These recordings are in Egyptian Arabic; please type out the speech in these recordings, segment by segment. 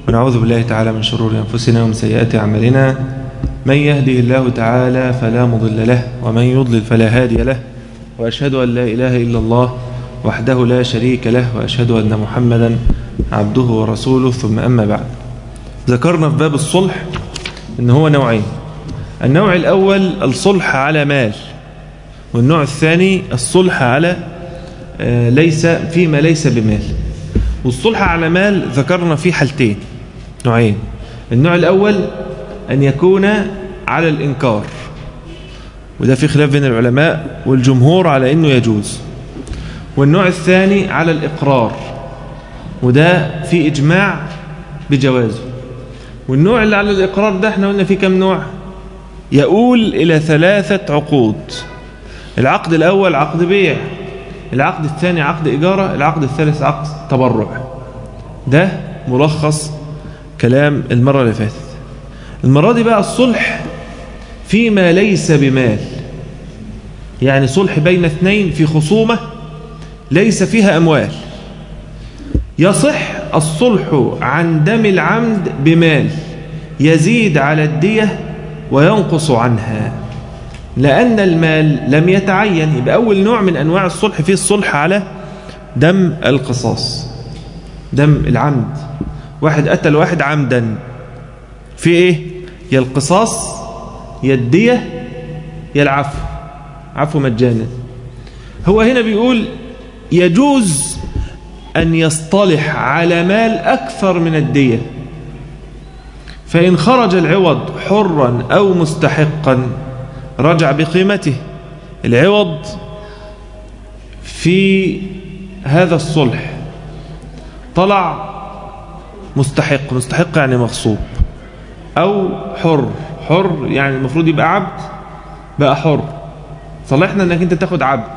ونعوذ بالله تعالى من شرور أنفسنا ومن سيئات أعمالنا من يهده الله تعالى فلا مضل له ومن يضلل فلا هادي له وأشهد أن لا إله إلا الله وحده لا شريك له وأشهد أن محمدا عبده ورسوله ثم أما بعد ذكرنا في باب الصلح أن هو نوعين النوع الأول الصلح على مال والنوع الثاني الصلح على ليس فيما ليس بمال والصلح على مال ذكرنا فيه حالتين نوعين النوع الأول أن يكون على الإنكار وده في خلاف بين العلماء والجمهور على أنه يجوز والنوع الثاني على الإقرار وده في إجماع بجوازه والنوع اللي على الإقرار ده احنا قلنا فيه كم نوع يقول إلى ثلاثة عقود العقد الأول عقد بيع العقد الثاني عقد إجارة العقد الثالث عقد تبرع ده ملخص كلام المرة اللي فاتت المرة دي بقى الصلح فيما ليس بمال يعني صلح بين اثنين في خصومة ليس فيها أموال يصح الصلح عن دم العمد بمال يزيد على الدية وينقص عنها لأن المال لم يتعين يبقى أول نوع من أنواع الصلح فيه الصلح على دم القصاص دم العمد واحد قتل واحد عمدا في إيه يا القصاص يا الدية يا العفو عفو مجانا هو هنا بيقول يجوز أن يصطلح على مال أكثر من الدية فإن خرج العوض حرا أو مستحقا رجع بقيمته العوض في هذا الصلح طلع مستحق مستحق يعني مغصوب أو حر حر يعني المفروض يبقى عبد بقى حر صلحنا أنك أنت تاخد عبد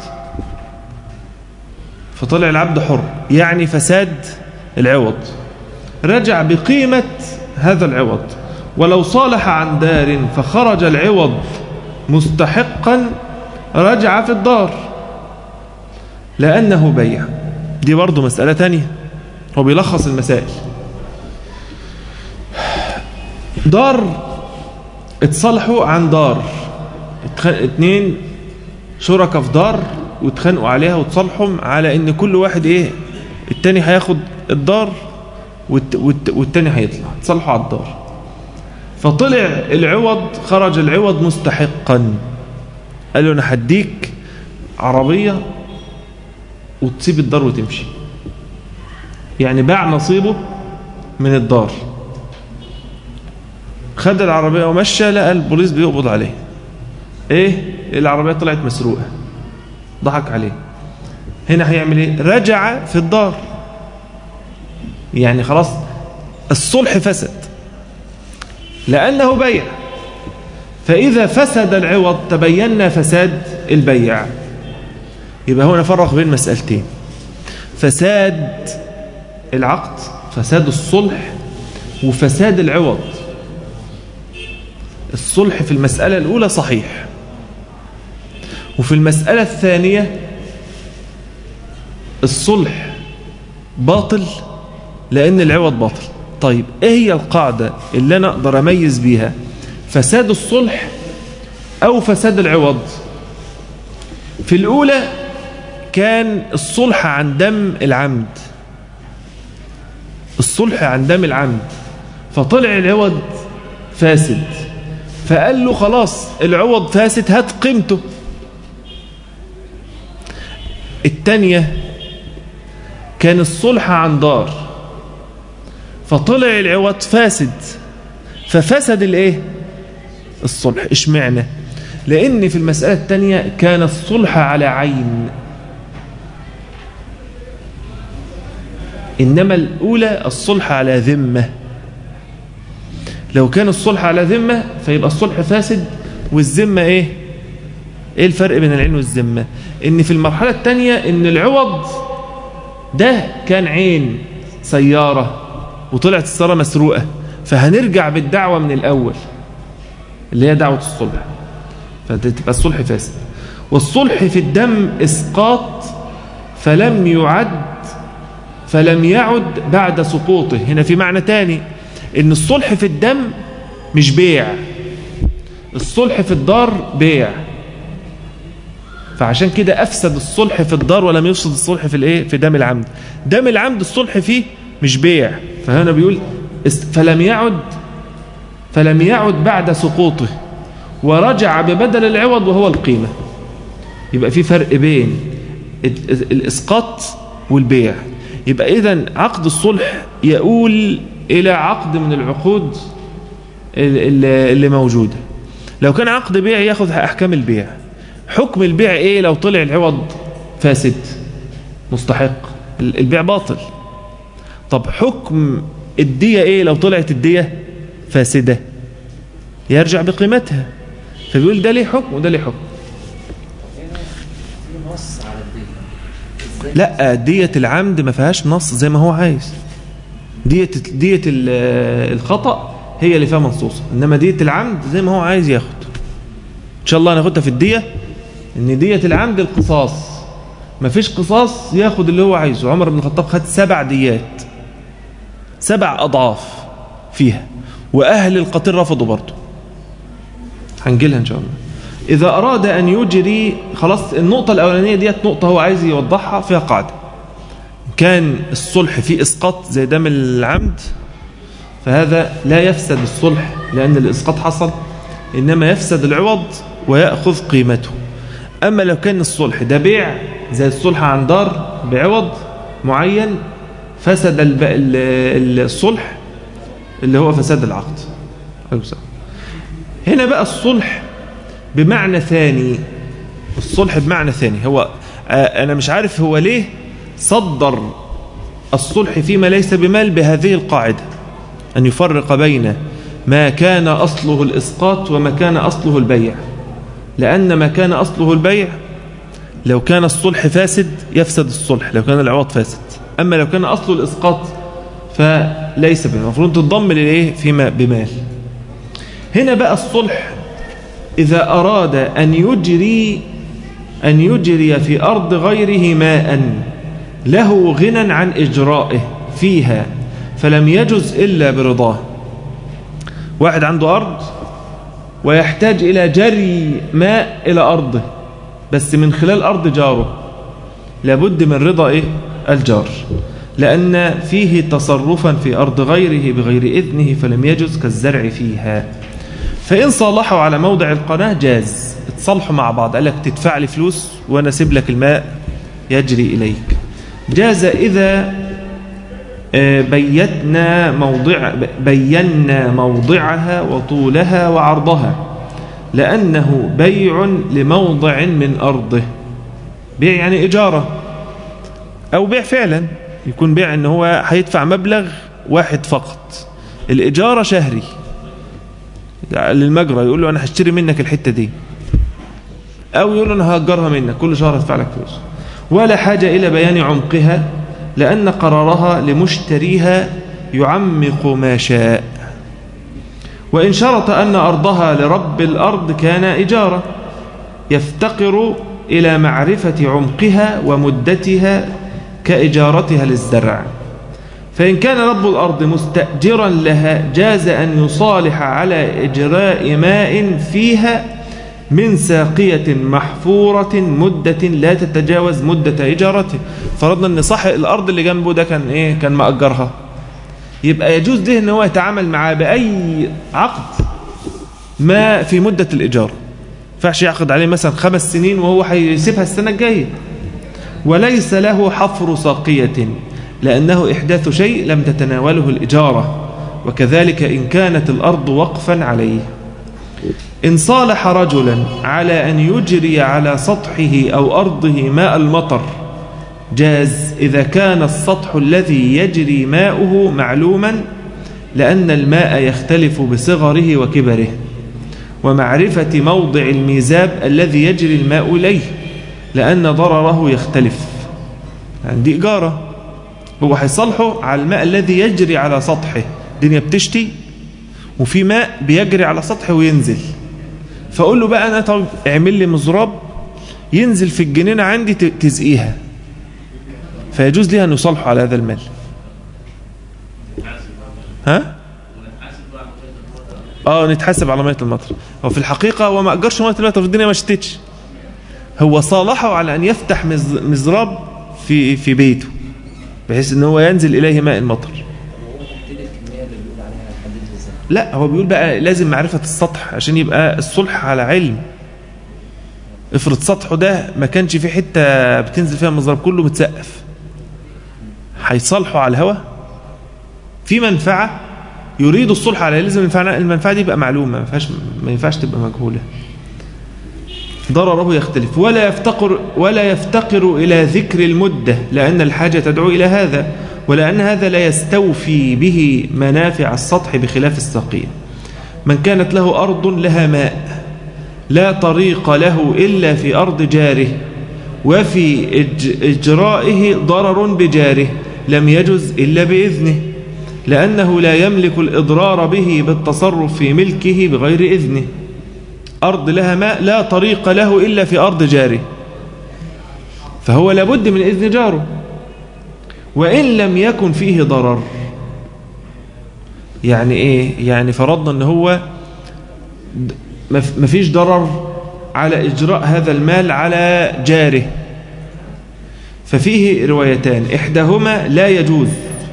فطلع العبد حر يعني فساد العوض رجع بقيمة هذا العوض ولو صالح عن دار فخرج العوض مستحقا رجع في الدار لأنه بيع دي برضو مسألة تانية هو بيلخص المسائل دار اتصالحوا عن دار اتنين شركة في دار واتخانقوا عليها وتصالحوا على ان كل واحد ايه التاني هياخد الدار والت والت والتاني هيطلع تصالحوا على الدار فطلع العوض خرج العوض مستحقا قال له انا هديك عربية وتسيب الدار وتمشي يعني باع نصيبه من الدار خد العربية ومشى لقى البوليس بيقبض عليه ايه العربية طلعت مسروقة ضحك عليه هنا هيعمل ايه رجع في الدار يعني خلاص الصلح فسد لأنه بيع فإذا فسد العوض تبين فساد البيع يبقى هنا نفرق بين مسألتين فساد العقد فساد الصلح وفساد العوض الصلح في المسألة الأولى صحيح وفي المسألة الثانية الصلح باطل لأن العوض باطل طيب ايه هي القاعدة اللي انا اقدر اميز بيها فساد الصلح او فساد العوض في الاولى كان الصلح عن دم العمد الصلح عن دم العمد فطلع العوض فاسد فقال له خلاص العوض فاسد هات قيمته التانية كان الصلح عن دار فطلع العوض فاسد ففسد الايه الصلح اشمعنى لان في المسألة الثانية كان الصلح على عين انما الاولى الصلح على ذمة لو كان الصلح على ذمة فيبقى الصلح فاسد والذمة ايه ايه الفرق بين العين والذمة ان في المرحلة الثانية ان العوض ده كان عين سيارة وطلعت السيارة مسروقة فهنرجع بالدعوة من الأول اللي هي دعوة الصلح فتبقى الصلح فاسد والصلح في الدم إسقاط فلم يعد فلم يعد بعد سقوطه هنا في معنى تاني ان الصلح في الدم مش بيع الصلح في الدار بيع فعشان كده افسد الصلح في الدار ولم يفسد الصلح في الايه في دم العمد دم العمد الصلح فيه مش بيع فهنا بيقول فلم يعد فلم يعد بعد سقوطه ورجع ببدل العوض وهو القيمة يبقى في فرق بين الإسقاط والبيع يبقى إذا عقد الصلح يقول إلى عقد من العقود اللي موجودة لو كان عقد بيع ياخذ أحكام البيع حكم البيع إيه لو طلع العوض فاسد مستحق البيع باطل طب حكم الدية إيه لو طلعت الدية فاسدة يرجع بقيمتها فبيقول ده ليه حكم وده ليه حكم لا دية العمد ما فيهاش نص زي ما هو عايز دية دية الخطأ هي اللي فيها منصوصة انما دية العمد زي ما هو عايز ياخد ان شاء الله هناخدها في الدية ان دية العمد القصاص ما فيش قصاص ياخد اللي هو عايزه عمر بن الخطاب خد سبع ديات سبع اضعاف فيها واهل القتيل رفضوا برضه هنجيلها ان شاء الله إذا أراد أن يجري خلاص النقطة الأولانية ديت نقطة هو عايز يوضحها فيها قاعدة كان الصلح فيه إسقاط زي دم العمد فهذا لا يفسد الصلح لأن الإسقاط حصل إنما يفسد العوض ويأخذ قيمته أما لو كان الصلح ده بيع زي الصلح عن دار بعوض معين فسد الصلح اللي هو فساد العقد هنا بقى الصلح بمعنى ثاني الصلح بمعنى ثاني هو أنا مش عارف هو ليه صدر الصلح فيما ليس بمال بهذه القاعدة أن يفرق بين ما كان أصله الإسقاط وما كان أصله البيع لأن ما كان أصله البيع لو كان الصلح فاسد يفسد الصلح لو كان العوض فاسد أما لو كان أصله الإسقاط فليس بمال المفروض تنضم للإيه فيما بمال هنا بقى الصلح إذا أراد أن يجري أن يجري في أرض غيره ماء له غنى عن إجرائه فيها فلم يجز إلا برضاه واحد عنده أرض ويحتاج إلى جري ماء إلى أرضه بس من خلال أرض جاره لابد من رضا إيه؟ الجار لأن فيه تصرفا في أرض غيره بغير إذنه فلم يجز كالزرع فيها فإن صالحوا على موضع القناة جاز اتصالحوا مع بعض قال لك تدفع لي فلوس وأنا أسيب لك الماء يجري إليك جاز إذا بيتنا موضع بينا موضعها وطولها وعرضها لأنه بيع لموضع من أرضه بيع يعني إجارة أو بيع فعلا يكون بيع أنه هو هيدفع مبلغ واحد فقط الإجارة شهري للمجرى يقول له أنا هشتري منك الحتة دي أو يقول له أنا هأجرها منك كل شهر أدفع لك فلوس ولا حاجة إلى بيان عمقها لأن قرارها لمشتريها يعمق ما شاء وإن شرط أن أرضها لرب الأرض كان إجارة يفتقر إلى معرفة عمقها ومدتها كإجارتها للزرع فإن كان رب الأرض مستأجرا لها جاز أن يصالح على إجراء ماء فيها من ساقية محفورة مدة لا تتجاوز مدة إجارته فرضنا أن صح الأرض اللي جنبه ده كان إيه كان مأجرها يبقى يجوز له أن هو يتعامل معاه بأي عقد ما في مدة الإيجار فعش يعقد عليه مثلا خمس سنين وهو هيسيبها السنة الجاية وليس له حفر ساقية لأنه إحداث شيء لم تتناوله الإجارة وكذلك إن كانت الأرض وقفا عليه إن صالح رجلا على أن يجري على سطحه أو أرضه ماء المطر جاز إذا كان السطح الذي يجري ماؤه معلوما لأن الماء يختلف بصغره وكبره ومعرفة موضع الميزاب الذي يجري الماء إليه لأن ضرره يختلف عندي إجارة هو هيصلحه على الماء الذي يجري على سطحه الدنيا بتشتي وفي ماء بيجري على سطحه وينزل فأقول له بقى أنا طب اعمل لي مزراب ينزل في الجنينة عندي تزقيها فيجوز لي أن يصلحوا على هذا المال ها اه نتحاسب على ميه المطر هو في الحقيقه هو ما اجرش ميه المطر في الدنيا ما شتتش هو صالحه على ان يفتح مز- مزراب في في بيته بحيث ان هو ينزل اليه ماء المطر لا هو بيقول بقى لازم معرفة السطح عشان يبقى الصلح على علم افرض سطحه ده ما كانش في حتة بتنزل فيها المزراب كله متسقف هيصالحوا على الهواء في منفعة يريد الصلح عليها لازم المنفعة, المنفعة دي يبقى معلومة ما ينفعش ما ينفعش تبقى مجهولة ضرره يختلف ولا يفتقر ولا يفتقر إلى ذكر المدة لأن الحاجة تدعو إلى هذا ولأن هذا لا يستوفي به منافع السطح بخلاف السقيم من كانت له أرض لها ماء لا طريق له إلا في أرض جاره وفي إج- إجرائه ضرر بجاره لم يجز إلا بإذنه لأنه لا يملك الإضرار به بالتصرف في ملكه بغير إذنه أرض لها ماء لا طريق له إلا في أرض جاره فهو لابد من إذن جاره وإن لم يكن فيه ضرر يعني إيه يعني فرضنا أن هو د- مف- مفيش ضرر على إجراء هذا المال على جاره ففيه روايتان إحداهما لا يجوز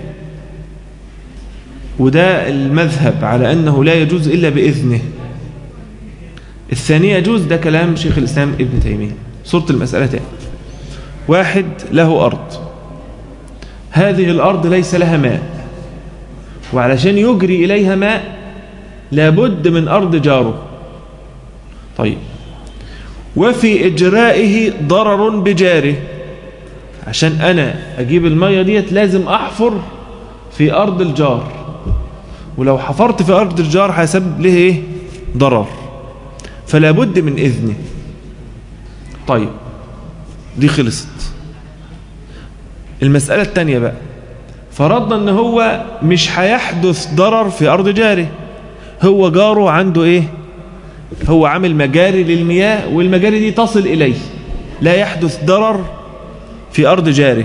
وده المذهب على أنه لا يجوز إلا بإذنه الثانية يجوز ده كلام شيخ الإسلام ابن تيمية صورة المسألة تاني واحد له أرض هذه الأرض ليس لها ماء وعلشان يجري إليها ماء لابد من أرض جاره طيب وفي إجرائه ضرر بجاره عشان أنا أجيب المية ديت لازم أحفر في أرض الجار ولو حفرت في أرض الجار هيسبب له إيه ضرر فلا بد من إذنه طيب دي خلصت المسألة التانية بقى فرضنا ان هو مش هيحدث ضرر في أرض جاره هو جاره عنده إيه هو عامل مجاري للمياه والمجاري دي تصل إليه لا يحدث ضرر في أرض جاره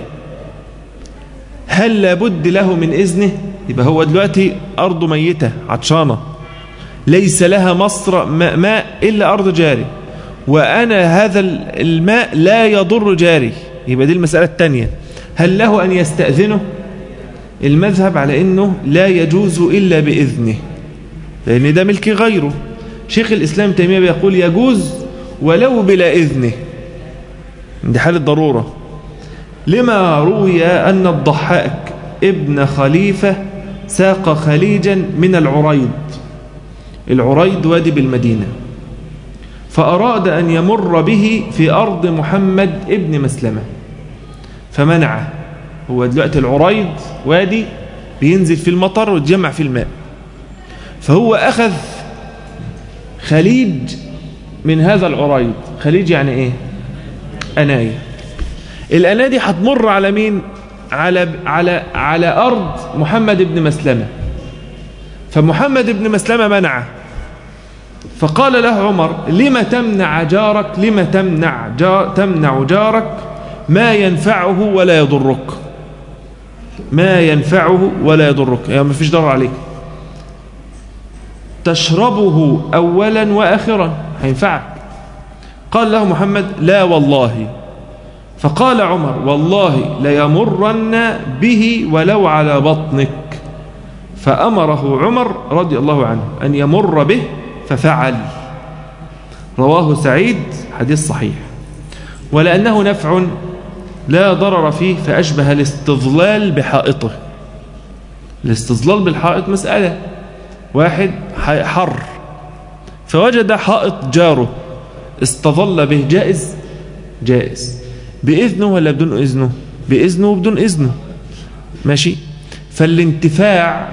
هل لابد له من إذنه يبقى هو دلوقتي أرضه ميتة عطشانة ليس لها مصر ماء, ماء إلا أرض جاري وأنا هذا الماء لا يضر جاري يبقى دي المسألة الثانية هل له أن يستأذنه المذهب على أنه لا يجوز إلا بإذنه لأن ده ملك غيره شيخ الإسلام تيمية بيقول يجوز ولو بلا إذنه دي حالة ضرورة لما روي أن الضحاك ابن خليفة ساق خليجا من العريض العريض وادي بالمدينة فأراد أن يمر به في أرض محمد ابن مسلمة فمنعه هو دلوقتي العريض وادي بينزل في المطر ويتجمع في الماء فهو أخذ خليج من هذا العريض خليج يعني إيه أناية الأناية دي هتمر على مين على, على, على أرض محمد بن مسلمة فمحمد بن مسلمة منعه فقال له عمر لما تمنع جارك لما تمنع جار تمنع جارك ما ينفعه ولا يضرك ما ينفعه ولا يضرك يعني ما فيش ضرر عليك تشربه أولا وآخرا هينفعك قال له محمد لا والله فقال عمر والله ليمرن به ولو على بطنك فأمره عمر رضي الله عنه أن يمر به ففعل رواه سعيد حديث صحيح ولأنه نفع لا ضرر فيه فأشبه الاستظلال بحائطه الاستظلال بالحائط مسألة واحد حر فوجد حائط جاره استظل به جائز جائز بإذنه ولا بدون إذنه بإذنه وبدون إذنه ماشي فالانتفاع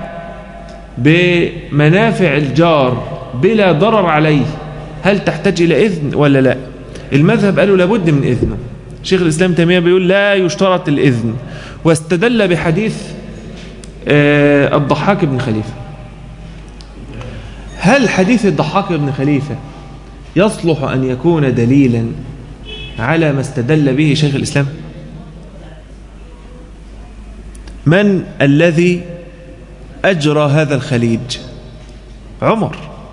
بمنافع الجار بلا ضرر عليه هل تحتاج إلى إذن ولا لا المذهب قالوا لابد من إذنه شيخ الإسلام تيمية بيقول لا يشترط الإذن واستدل بحديث آه الضحاك بن خليفة هل حديث الضحاك بن خليفة يصلح أن يكون دليلا على ما استدل به شيخ الإسلام من الذي أجرى هذا الخليج عمر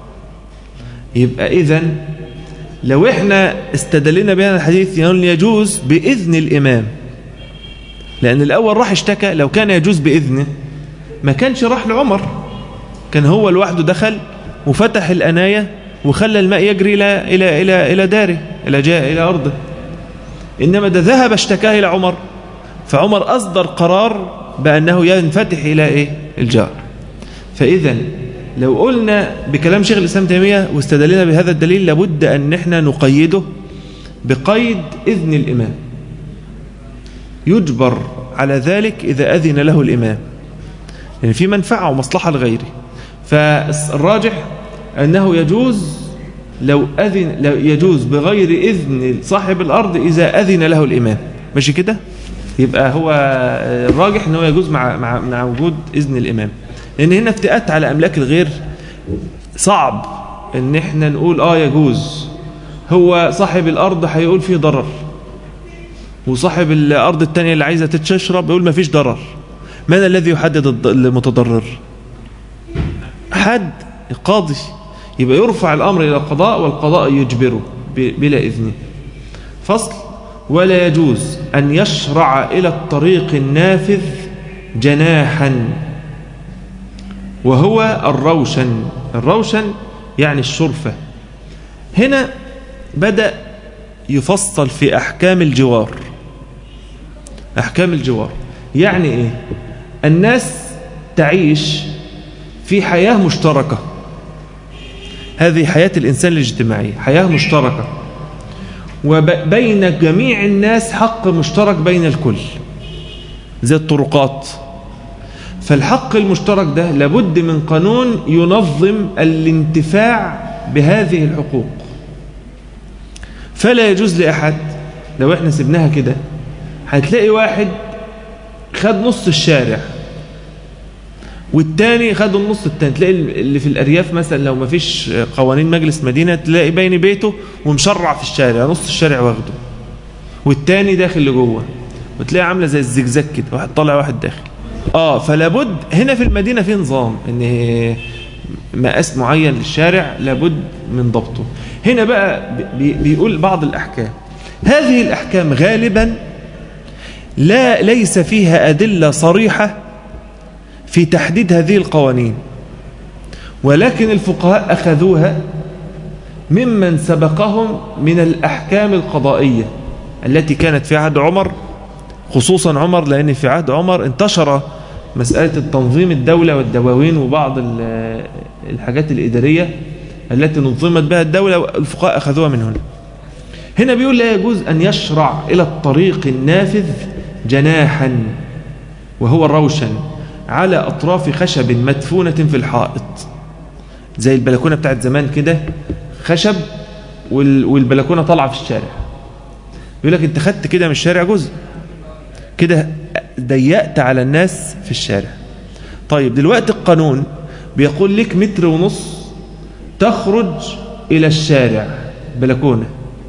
يبقى إذن لو احنا استدلنا بهذا الحديث يجوز بإذن الإمام لأن الأول راح اشتكى لو كان يجوز بإذنه ما كانش راح لعمر كان هو لوحده دخل وفتح الأناية وخلى الماء يجري إلى إلى إلى إلى داره إلى جاء إلى أرضه إنما ده ذهب اشتكاه إلى عمر فعمر أصدر قرار بأنه ينفتح إلى إيه الجار فإذا لو قلنا بكلام شيخ الإسلام تيمية واستدلنا بهذا الدليل لابد أن نحن نقيده بقيد إذن الإمام يجبر على ذلك إذا أذن له الإمام يعني في منفعة ومصلحة لغيره فالراجح أنه يجوز لو أذن لو يجوز بغير إذن صاحب الأرض إذا أذن له الإمام ماشي كده يبقى هو الراجح أنه يجوز مع, مع, مع وجود إذن الإمام لأن هنا افتئات على أملاك الغير صعب ان احنا نقول اه يجوز هو صاحب الارض هيقول فيه ضرر وصاحب الارض التانية اللي عايزة تشرب يقول ما فيش ضرر من الذي يحدد المتضرر حد قاضي يبقى يرفع الامر الى القضاء والقضاء يجبره بلا اذنه فصل ولا يجوز ان يشرع الى الطريق النافذ جناحا وهو الروشن الروشن يعني الشرفة هنا بدأ يفصل في أحكام الجوار أحكام الجوار يعني إيه الناس تعيش في حياة مشتركة هذه حياة الإنسان الاجتماعية حياة مشتركة وبين جميع الناس حق مشترك بين الكل زي الطرقات فالحق المشترك ده لابد من قانون ينظم الانتفاع بهذه الحقوق فلا يجوز لأحد لو احنا سبناها كده هتلاقي واحد خد نص الشارع والتاني خد النص التاني تلاقي اللي في الأرياف مثلا لو ما فيش قوانين مجلس مدينة تلاقي بين بيته ومشرع في الشارع نص الشارع واخده والتاني داخل لجوه وتلاقي عاملة زي الزجزاج كده واحد طالع واحد داخل اه فلابد هنا في المدينة في نظام ان مقاس معين للشارع لابد من ضبطه هنا بقى بي بيقول بعض الأحكام هذه الأحكام غالبا لا ليس فيها أدلة صريحة في تحديد هذه القوانين ولكن الفقهاء أخذوها ممن سبقهم من الأحكام القضائية التي كانت في عهد عمر خصوصا عمر لأن في عهد عمر انتشر مسألة التنظيم الدولة والدواوين وبعض الحاجات الإدارية التي نظمت بها الدولة الفقهاء أخذوها من هنا هنا بيقول لا يجوز أن يشرع إلى الطريق النافذ جناحا وهو الروشن على أطراف خشب مدفونة في الحائط زي البلكونة بتاعت زمان كده خشب والبلكونة طالعة في الشارع يقول لك انت خدت كده من الشارع جزء كده ضيقت على الناس في الشارع طيب دلوقتي القانون بيقول لك متر ونص تخرج إلى الشارع بلكونة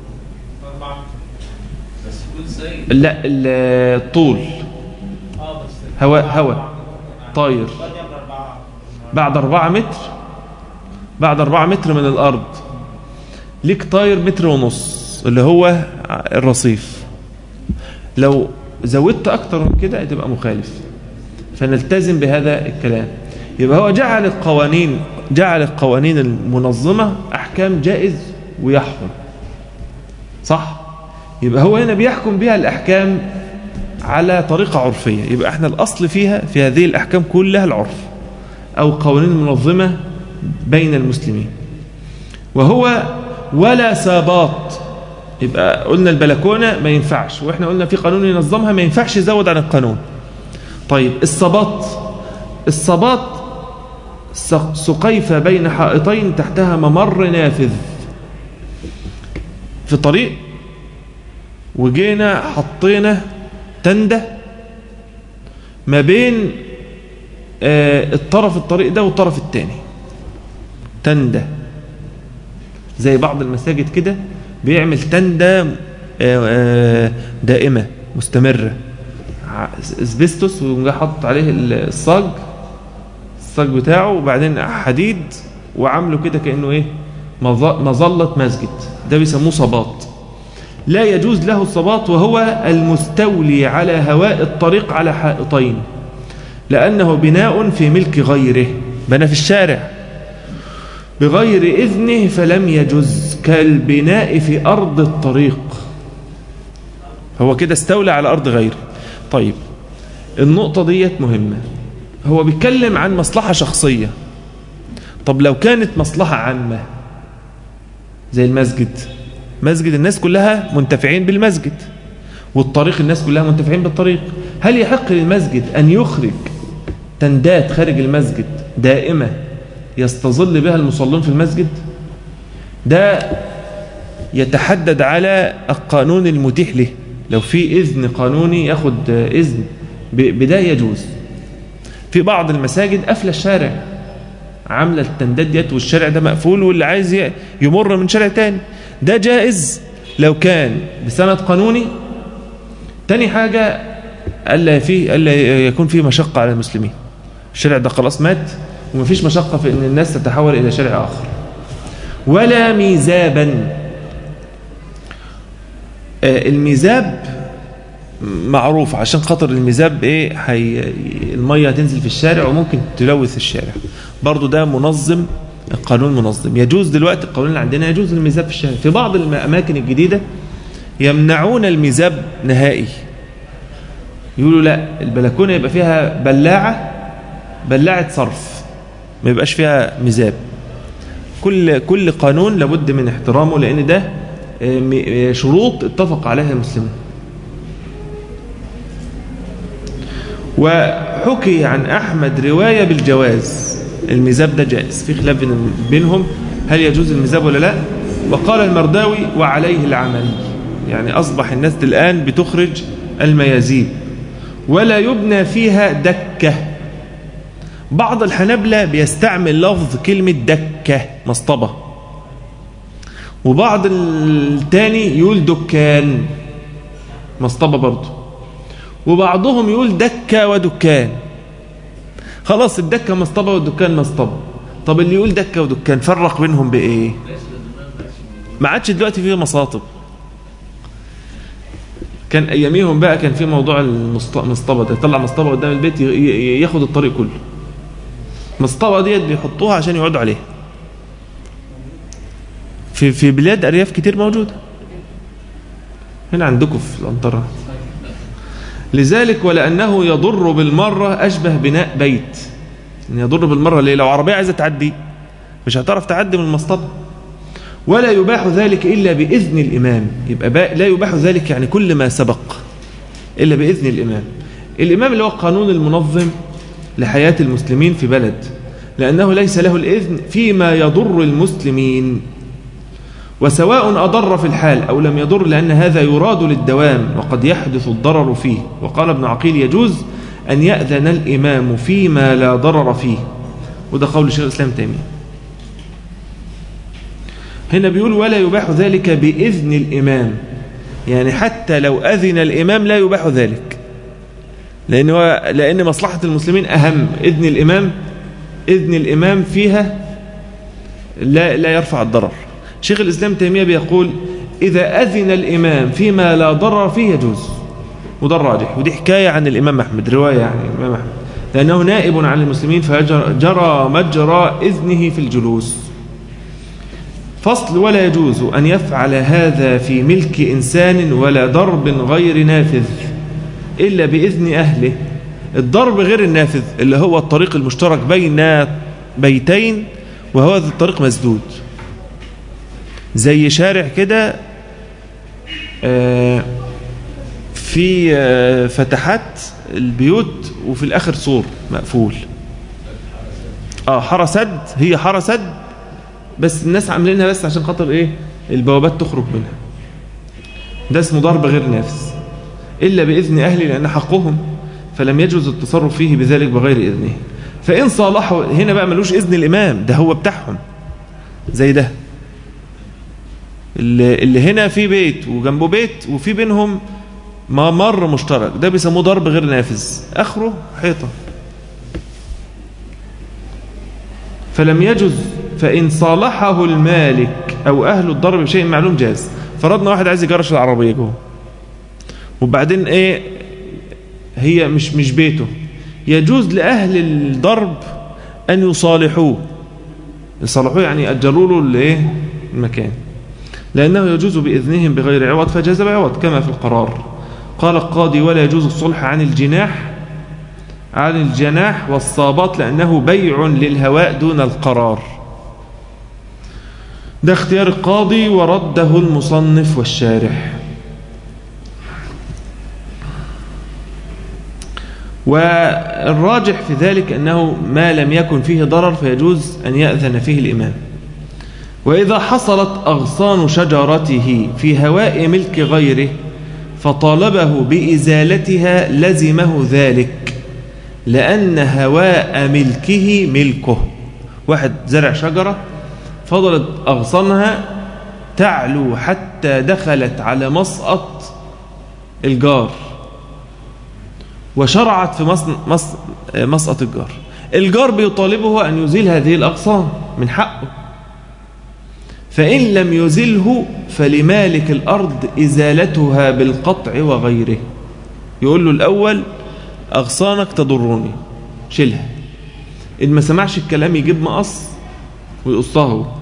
لا الطول هواء هواء طاير بعد أربعة متر بعد أربعة متر من الأرض ليك طاير متر ونص اللي هو الرصيف لو زودت أكتر من كده تبقى مخالف فنلتزم بهذا الكلام يبقى هو جعل القوانين جعل القوانين المنظمة أحكام جائز ويحكم صح يبقى هو هنا بيحكم بها الأحكام على طريقة عرفية يبقى احنا الأصل فيها في هذه الأحكام كلها العرف أو قوانين منظمة بين المسلمين وهو ولا ساباط يبقى قلنا البلكونة ما ينفعش واحنا قلنا في قانون ينظمها ما ينفعش يزود عن القانون طيب الصباط الصباط سقيفة بين حائطين تحتها ممر نافذ في طريق وجينا حطينا تندة ما بين آه الطرف الطريق ده والطرف التاني تندة زي بعض المساجد كده بيعمل تندة دائمة مستمرة اسبستوس وجا حط عليه الصاج الصاج بتاعه وبعدين حديد وعامله كده كأنه ايه مظلة مسجد ده بيسموه صباط لا يجوز له الصباط وهو المستولي على هواء الطريق على حائطين لأنه بناء في ملك غيره بنى في الشارع بغير إذنه فلم يجز كالبناء في أرض الطريق هو كده استولى على أرض غيره طيب النقطة ديت مهمة هو بيتكلم عن مصلحة شخصية طب لو كانت مصلحة عامة زي المسجد مسجد الناس كلها منتفعين بالمسجد والطريق الناس كلها منتفعين بالطريق هل يحق للمسجد أن يخرج تندات خارج المسجد دائمة يستظل بها المصلون في المسجد ده يتحدد على القانون المتيح له لو في إذن قانوني ياخد إذن بده يجوز في بعض المساجد قفل الشارع عاملة التندات ديت والشارع ده مقفول واللي عايز يمر من شارع تاني ده جائز لو كان بسند قانوني تاني حاجة ألا, فيه ألا يكون فيه مشقة على المسلمين الشارع ده خلاص مات ومفيش مشقة في أن الناس تتحول إلى شارع آخر ولا ميزابا الميزاب معروف عشان خاطر الميزاب ايه حي... الميه هتنزل في الشارع وممكن تلوث الشارع برضو ده منظم القانون منظم يجوز دلوقتي القانون اللي عندنا يجوز الميزاب في الشارع في بعض الاماكن الجديده يمنعون الميزاب نهائي يقولوا لا البلكونه يبقى فيها بلاعه بلاعه صرف ما يبقاش فيها ميزاب كل كل قانون لابد من احترامه لان ده شروط اتفق عليها المسلمون وحكي عن أحمد رواية بالجواز الميزاب ده جائز في خلاف بينهم هل يجوز الميزاب ولا لا وقال المرداوي وعليه العمل يعني أصبح الناس الآن بتخرج الميازيب ولا يبنى فيها دكة بعض الحنبلة بيستعمل لفظ كلمة دكة مصطبة وبعض التاني يقول دكان مصطبة برضه وبعضهم يقول دكة ودكان خلاص الدكة مصطبة والدكان مصطبة طب اللي يقول دكة ودكان فرق بينهم بإيه ما عادش دلوقتي فيه مصاطب كان أياميهم بقى كان في موضوع المصطبة ده يطلع مصطبة قدام البيت ياخد الطريق كله مصطبة ديت بيحطوها عشان يقعدوا عليها في في بلاد أرياف كتير موجودة هنا عندكم في الأنطرة لذلك ولأنه يضر بالمرة أشبه بناء بيت إن يضر بالمرة ليه لو عربية عايزة تعدي مش هتعرف تعدي من المصطبة ولا يباح ذلك إلا بإذن الإمام يبقى لا يباح ذلك يعني كل ما سبق إلا بإذن الإمام الإمام اللي هو القانون المنظم لحياة المسلمين في بلد لأنه ليس له الإذن فيما يضر المسلمين وسواء أضر في الحال أو لم يضر لأن هذا يراد للدوام وقد يحدث الضرر فيه وقال ابن عقيل يجوز أن يأذن الإمام فيما لا ضرر فيه وده قول شيخ الإسلام تيمية هنا بيقول ولا يباح ذلك بإذن الإمام يعني حتى لو أذن الإمام لا يباح ذلك لأن, هو لأن مصلحة المسلمين أهم إذن الإمام إذن الإمام فيها لا, لا يرفع الضرر شيخ الإسلام تيمية بيقول إذا أذن الإمام فيما لا ضرر فيه يجوز وده الراجح ودي حكاية عن الإمام أحمد رواية عن الإمام أحمد لأنه نائب عن المسلمين فجرى مجرى إذنه في الجلوس فصل ولا يجوز أن يفعل هذا في ملك إنسان ولا ضرب غير نافذ إلا بإذن أهله الضرب غير النافذ اللي هو الطريق المشترك بين بيتين وهذا الطريق مسدود زي شارع كده في فتحات البيوت وفي الآخر سور مقفول اه حارة سد هي حارة سد بس الناس عاملينها بس عشان خاطر ايه البوابات تخرج منها ده اسمه ضرب غير نافذ إلا بإذن أهلي لأن حقهم فلم يجوز التصرف فيه بذلك بغير إذنه فإن صالحوا هنا بقى ملوش إذن الإمام ده هو بتاعهم زي ده اللي هنا في بيت وجنبه بيت وفي بينهم ممر مشترك ده بيسموه ضرب غير نافذ اخره حيطه فلم يجوز فإن صالحه المالك أو أهل الضرب بشيء معلوم جاز فرضنا واحد عايز يجرش العربية جوه وبعدين إيه هي مش مش بيته يجوز لأهل الضرب أن يصالحوه يصالحوه يعني يأجروا له الايه المكان لأنه يجوز بإذنهم بغير عوض فجاز بعوض كما في القرار قال القاضي ولا يجوز الصلح عن الجناح عن الجناح والصابات لأنه بيع للهواء دون القرار ده اختيار القاضي ورده المصنف والشارح والراجح في ذلك أنه ما لم يكن فيه ضرر فيجوز أن يأذن فيه الإمام وإذا حصلت أغصان شجرته في هواء ملك غيره فطالبه بإزالتها لزمه ذلك لأن هواء ملكه ملكه واحد زرع شجرة فضلت أغصانها تعلو حتى دخلت على مسقط الجار وشرعت في مسقط الجار الجار بيطالبه أن يزيل هذه الأغصان من حقه فإن لم يزله فلمالك الأرض إزالتها بالقطع وغيره يقول له الأول أغصانك تضرني شيلها إن ما سمعش الكلام يجيب مقص ويقصها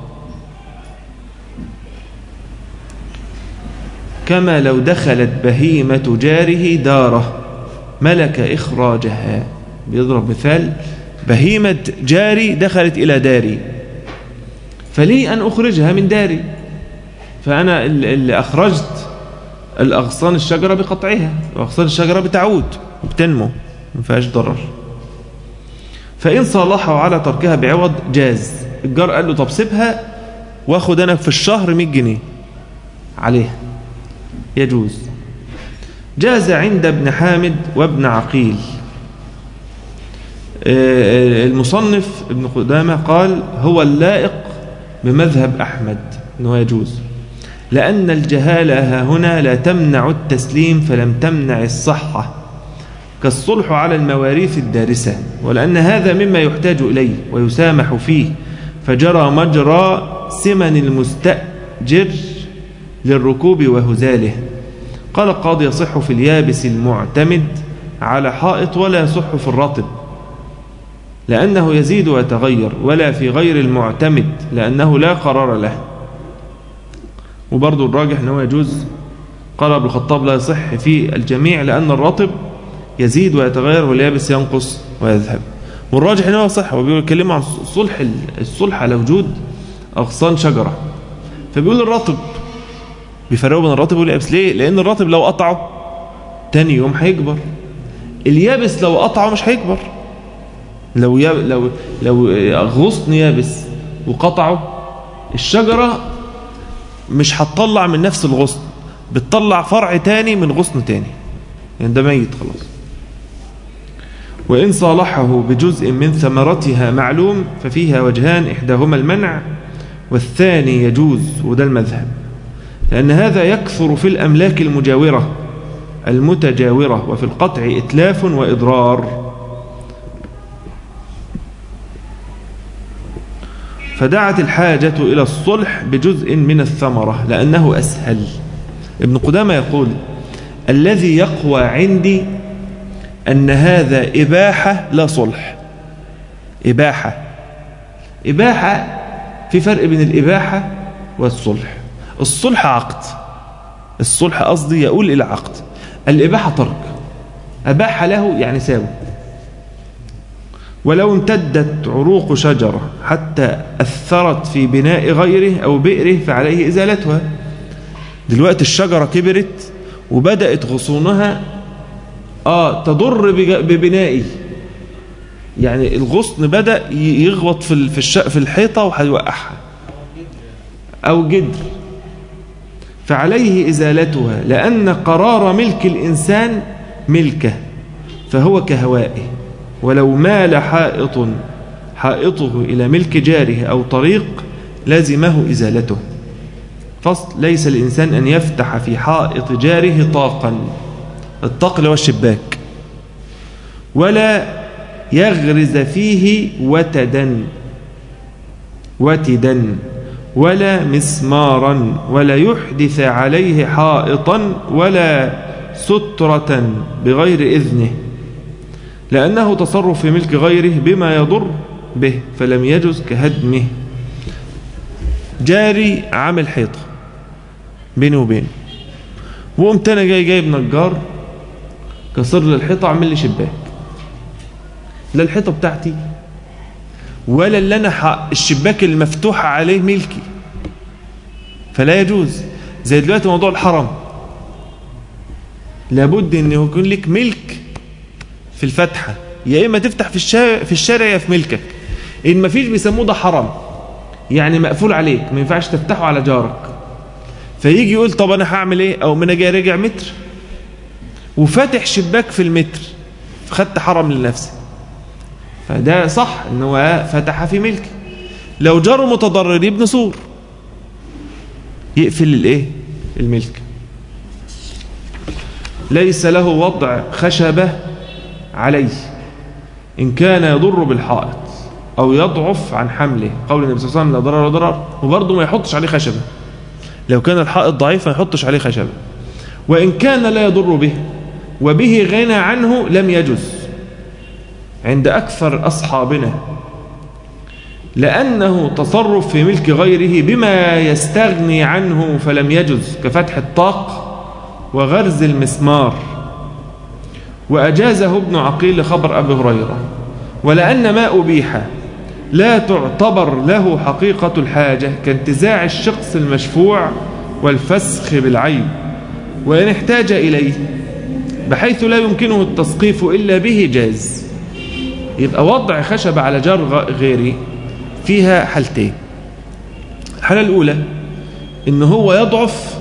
كما لو دخلت بهيمة جاره داره ملك إخراجها بيضرب مثال بهيمة جاري دخلت إلى داري فلي أن أخرجها من داري فأنا اللي أخرجت الأغصان الشجرة بقطعها وأغصان الشجرة بتعود وبتنمو ما فيهاش ضرر فإن صالحه على تركها بعوض جاز الجار قال له طب سيبها واخد أنا في الشهر 100 جنيه عليها يجوز جاز عند ابن حامد وابن عقيل المصنف ابن قدامة قال هو اللائق بمذهب أحمد أنه يجوز لأن الجهالة هنا لا تمنع التسليم فلم تمنع الصحة كالصلح على المواريث الدارسة ولأن هذا مما يحتاج إليه ويسامح فيه فجرى مجرى سمن المستأجر للركوب وهزاله قال القاضي يصح في اليابس المعتمد على حائط ولا يصح في الرطب لأنه يزيد ويتغير ولا في غير المعتمد لأنه لا قرار له وبرضو الراجح أنه يجوز قال ابن الخطاب لا يصح في الجميع لأن الرطب يزيد ويتغير واليابس ينقص ويذهب والراجح أنه يصح وبيتكلم عن صلح الصلح على وجود أغصان شجرة فبيقول الرطب بيفرقوا بين الرطب واليابس ليه؟ لأن الرطب لو قطعه تاني يوم هيكبر اليابس لو قطعه مش هيكبر لو ياب لو لو غصن يابس وقطعه الشجرة مش هتطلع من نفس الغصن بتطلع فرع تاني من غصن تاني يعني ده ميت خلاص وإن صالحه بجزء من ثمرتها معلوم ففيها وجهان إحداهما المنع والثاني يجوز وده المذهب لأن هذا يكثر في الأملاك المجاورة المتجاورة وفي القطع إتلاف وإضرار فدعت الحاجة إلى الصلح بجزء من الثمرة لأنه أسهل ابن قدامة يقول الذي يقوى عندي أن هذا إباحة لا صلح إباحة إباحة في فرق بين الإباحة والصلح الصلح عقد الصلح قصدي يقول إلى عقد الإباحة ترك أباح له يعني ساوي ولو امتدت عروق شجرة حتى أثرت في بناء غيره أو بئره فعليه إزالتها دلوقتي الشجرة كبرت وبدأت غصونها آه تضر ببنائي يعني الغصن بدأ يغوط في في الحيطة وهيوقعها أو جدر فعليه إزالتها لأن قرار ملك الإنسان ملكه فهو كهوائه ولو مال حائط حائطه إلى ملك جاره أو طريق لازمه إزالته فصل ليس الإنسان أن يفتح في حائط جاره طاقا الطاق اللي هو الشباك ولا يغرز فيه وتدا وتدا ولا مسمارا ولا يحدث عليه حائطا ولا سترة بغير إذنه لأنه تصرف في ملك غيره بما يضر به فلم يجز كهدمه جاري عامل حيطة بيني وبينه وقمت أنا جاي جايب نجار كسر لي الحيطة عمل لي شباك لا الحيطة بتاعتي ولا اللي أنا الشباك المفتوح عليه ملكي فلا يجوز زي دلوقتي موضوع الحرم لابد أن يكون لك ملك في الفتحة يا إما تفتح في الشارع, في الشارع يا في ملكك إن ما فيش بيسموه ده حرم يعني مقفول عليك ما ينفعش تفتحه على جارك فيجي يقول طب أنا هعمل إيه أو من أجي راجع متر وفاتح شباك في المتر فخدت حرم لنفسي فده صح ان هو فتح في ملكي لو جاره متضرر يبني سور يقفل الايه الملك ليس له وضع خشبة عليه إن كان يضر بالحائط أو يضعف عن حمله قول النبي صلى الله عليه وسلم لا ضرر ولا ضرر وبرضه ما يحطش عليه خشبة لو كان الحائط ضعيف ما يحطش عليه خشبة وإن كان لا يضر به وبه غنى عنه لم يجز عند أكثر أصحابنا لأنه تصرف في ملك غيره بما يستغني عنه فلم يجز كفتح الطاق وغرز المسمار وأجازه ابن عقيل لخبر أبي هريرة ولأن ما أبيح لا تعتبر له حقيقة الحاجة كانتزاع الشخص المشفوع والفسخ بالعيب وإن احتاج إليه بحيث لا يمكنه التسقيف إلا به جاز يبقى وضع خشب على جار غيري فيها حالتين الحالة الأولى إن هو يضعف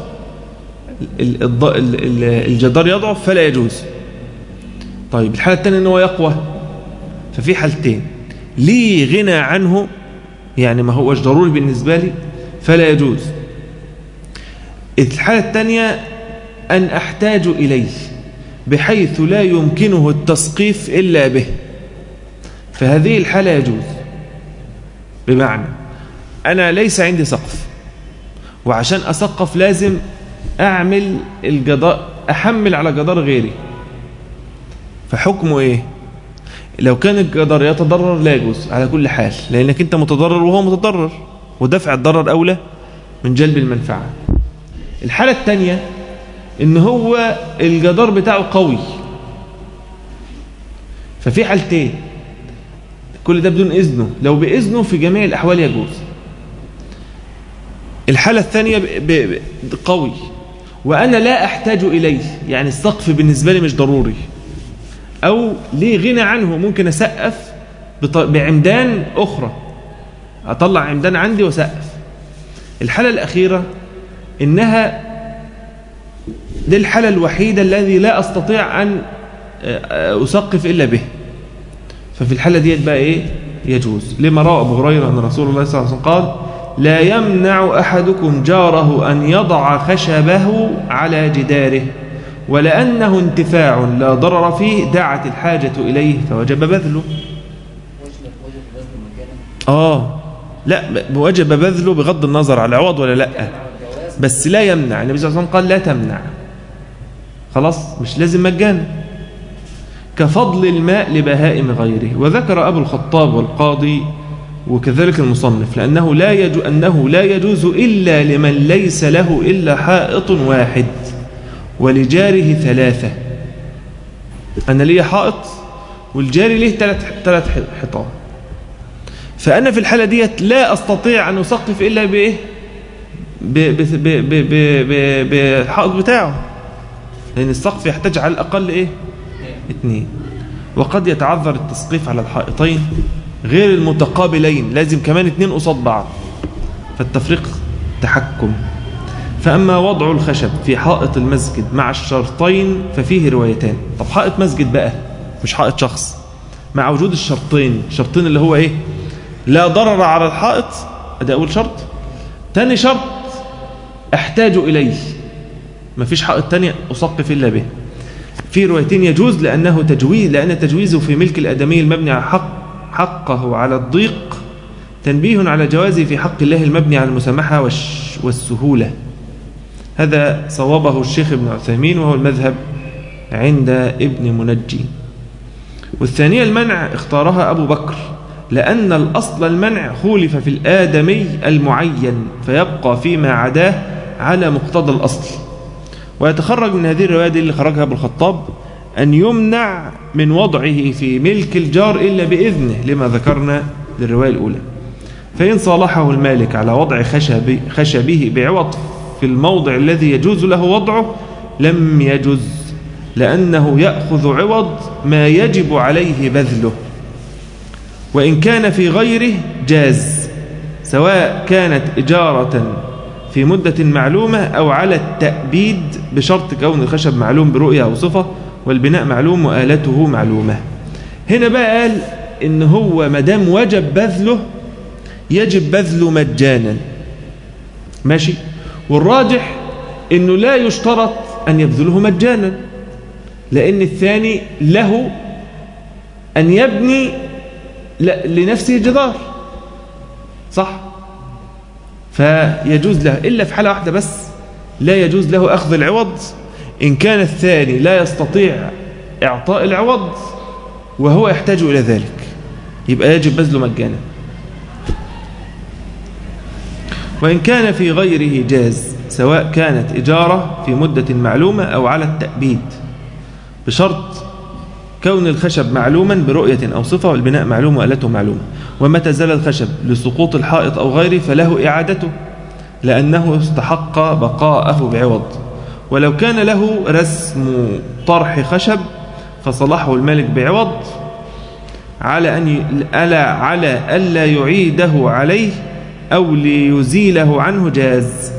الجدار يضعف فلا يجوز طيب الحالة الثانية إن هو يقوى ففي حالتين ليه غنى عنه يعني ما هوش ضروري بالنسبة لي فلا يجوز الحالة الثانية أن أحتاج إليه بحيث لا يمكنه التسقيف إلا به فهذه الحالة يجوز بمعنى أنا ليس عندي سقف وعشان أسقف لازم أعمل الجدار أحمل على جدار غيري فحكمه إيه لو كان الجدار يتضرر لا يجوز على كل حال لأنك أنت متضرر وهو متضرر ودفع الضرر أولى من جلب المنفعة الحالة الثانية إن هو الجدار بتاعه قوي ففي حالتين كل ده بدون إذنه لو بإذنه في جميع الأحوال يجوز الحالة الثانية قوي وأنا لا أحتاج إليه يعني السقف بالنسبة لي مش ضروري أو ليه غنى عنه ممكن أسقف بعمدان أخرى أطلع عمدان عندي وسقف الحالة الأخيرة إنها دي الحالة الوحيدة الذي لا أستطيع أن أسقف إلا به ففي الحالة ديت بقى إيه يجوز لما روى أبو هريرة أن رسول الله صلى الله عليه وسلم قال لا يمنع أحدكم جاره أن يضع خشبه على جداره ولأنه انتفاع لا ضرر فيه دعت الحاجة إليه فوجب بذله آه لا وجب بذله بغض النظر على عوض ولا لا بس لا يمنع النبي صلى الله عليه وسلم قال لا تمنع خلاص مش لازم مجانا كفضل الماء لبهائم غيره وذكر أبو الخطاب والقاضي وكذلك المصنف لأنه لا يجو أنه لا يجوز إلا لمن ليس له إلا حائط واحد ولجاره ثلاثة أنا لي حائط والجاري له ثلاث ثلاث حيطان فأنا في الحالة ديت لا أستطيع أن أسقف إلا بإيه بالحائط بتاعه لأن السقف يحتاج على الأقل إيه اثنين وقد يتعذر التسقيف على الحائطين غير المتقابلين لازم كمان اثنين قصاد بعض فالتفريق تحكم فأما وضع الخشب في حائط المسجد مع الشرطين ففيه روايتان طب حائط مسجد بقى مش حائط شخص مع وجود الشرطين الشرطين اللي هو ايه لا ضرر على الحائط ده أول شرط تاني شرط احتاج إليه ما فيش حائط تاني أسقف إلا به في روايتين يجوز لأنه تجويز لأن تجويزه في ملك الأدمي المبني على حق حقه على الضيق تنبيه على جوازه في حق الله المبني على المسامحة والسهولة هذا صوابه الشيخ ابن عثيمين وهو المذهب عند ابن منجي والثانية المنع اختارها أبو بكر لأن الأصل المنع خولف في الآدمي المعين فيبقى فيما عداه على مقتضى الأصل ويتخرج من هذه الرواية دي اللي خرجها ابو الخطاب أن يمنع من وضعه في ملك الجار إلا بإذنه لما ذكرنا للرواية الأولى فإن صالحه المالك على وضع خشب خشبه بعوض في الموضع الذي يجوز له وضعه لم يجز لأنه يأخذ عوض ما يجب عليه بذله وإن كان في غيره جاز سواء كانت إجارة في مدة معلومة أو على التأبيد بشرط كون الخشب معلوم برؤية أو صفة والبناء معلوم وآلته معلومة هنا بقى قال إن هو مدام وجب بذله يجب بذله مجانا ماشي والراجح إنه لا يشترط أن يبذله مجانا لأن الثاني له أن يبني لنفسه جدار صح فيجوز له إلا في حالة واحدة بس لا يجوز له أخذ العوض إن كان الثاني لا يستطيع إعطاء العوض وهو يحتاج إلى ذلك يبقى يجب بذله مجانا وإن كان في غيره جاز سواء كانت إجارة في مدة معلومة أو على التأبيد بشرط كون الخشب معلوما برؤية أو صفة والبناء معلوم وآلته معلومة ومتى زال الخشب لسقوط الحائط أو غيره فله إعادته لأنه استحق بقاءه بعوض ولو كان له رسم طرح خشب فصلحه الملك بعوض على أن ألا على ألا يعيده عليه أو ليزيله عنه جاز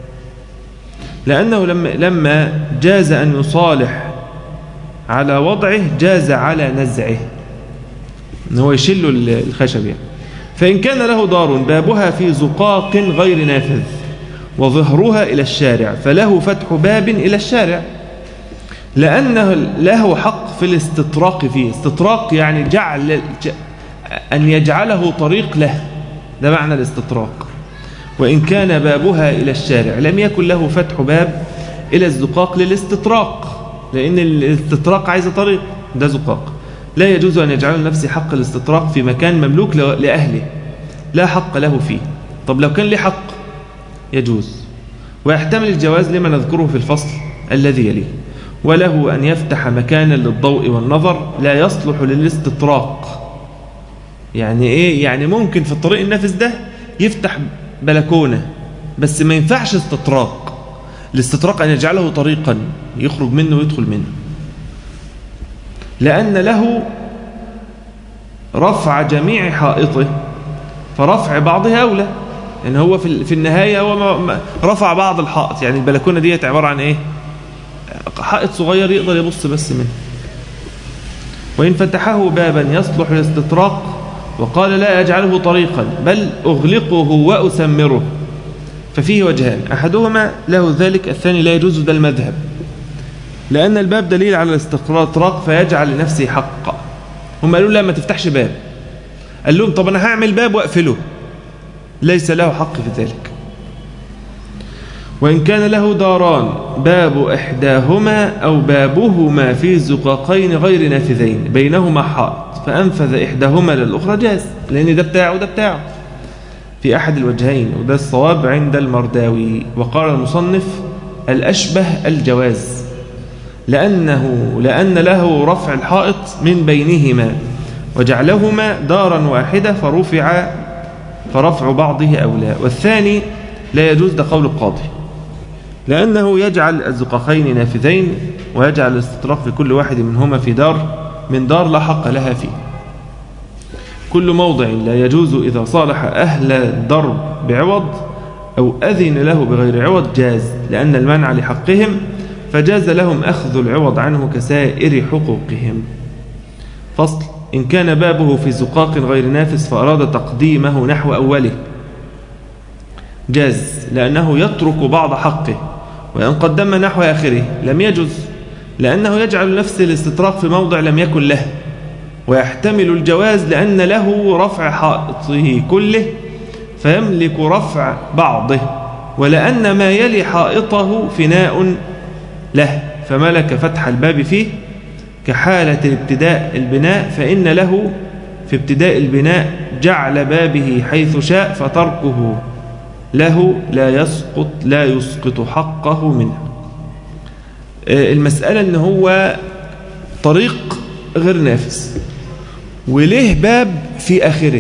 لأنه لما لما جاز أن يصالح على وضعه جاز على نزعه ان هو يشل الخشب يعني فإن كان له دار بابها في زقاق غير نافذ وظهرها إلى الشارع فله فتح باب إلى الشارع لأنه له حق في الاستطراق فيه استطراق يعني جعل أن يجعله طريق له ده معنى الاستطراق وإن كان بابها إلى الشارع لم يكن له فتح باب إلى الزقاق للاستطراق لأن الاستطراق عايز طريق ده زقاق لا يجوز أن يجعل لنفسه حق الاستطراق في مكان مملوك لأهله لا حق له فيه طب لو كان له حق يجوز ويحتمل الجواز لما نذكره في الفصل الذي يليه وله أن يفتح مكانا للضوء والنظر لا يصلح للاستطراق يعني إيه يعني ممكن في الطريق النفس ده يفتح بلكونة بس ما ينفعش استطراق الاستطراق أن يجعله طريقا يخرج منه ويدخل منه لأن له رفع جميع حائطه فرفع بعضها أولى يعني هو في النهاية هو رفع بعض الحائط يعني البلكونة ديت عبارة عن إيه حائط صغير يقدر يبص بس منه وإن فتحه بابا يصلح للاستطراق وقال لا أجعله طريقا بل أغلقه وأسمره ففيه وجهان أحدهما له ذلك الثاني لا يجوز ده المذهب لأن الباب دليل على الاستطراق فيجعل لنفسه حق هم قالوا لا ما تفتحش باب قال لهم طب أنا هعمل باب وأقفله ليس له حق في ذلك وإن كان له داران باب إحداهما أو بابهما في زقاقين غير نافذين بينهما حائط فأنفذ إحداهما للأخرى جاز لأن ده بتاعه وده بتاعه في أحد الوجهين وده الصواب عند المرداوي وقال المصنف الأشبه الجواز لأنه لأن له رفع الحائط من بينهما وجعلهما دارا واحدة فرفع فرفع بعضه أولى والثاني لا يجوز ده قول القاضي لأنه يجعل الزقاقين نافذين ويجعل الاستطراق في كل واحد منهما في دار من دار لا حق لها فيه كل موضع لا يجوز إذا صالح أهل الضرب بعوض أو أذن له بغير عوض جاز لأن المنع لحقهم فجاز لهم أخذ العوض عنه كسائر حقوقهم فصل إن كان بابه في زقاق غير نافس فأراد تقديمه نحو أوله جاز لأنه يترك بعض حقه وإن قدم نحو آخره لم يجز لأنه يجعل نفسه الاستطراق في موضع لم يكن له ويحتمل الجواز لأن له رفع حائطه كله فيملك رفع بعضه ولأن ما يلي حائطه فناء له فملك فتح الباب فيه كحالة الابتداء البناء فإن له في ابتداء البناء جعل بابه حيث شاء فتركه له لا يسقط لا يسقط حقه منه المسألة ان هو طريق غير نافذ وليه باب في آخره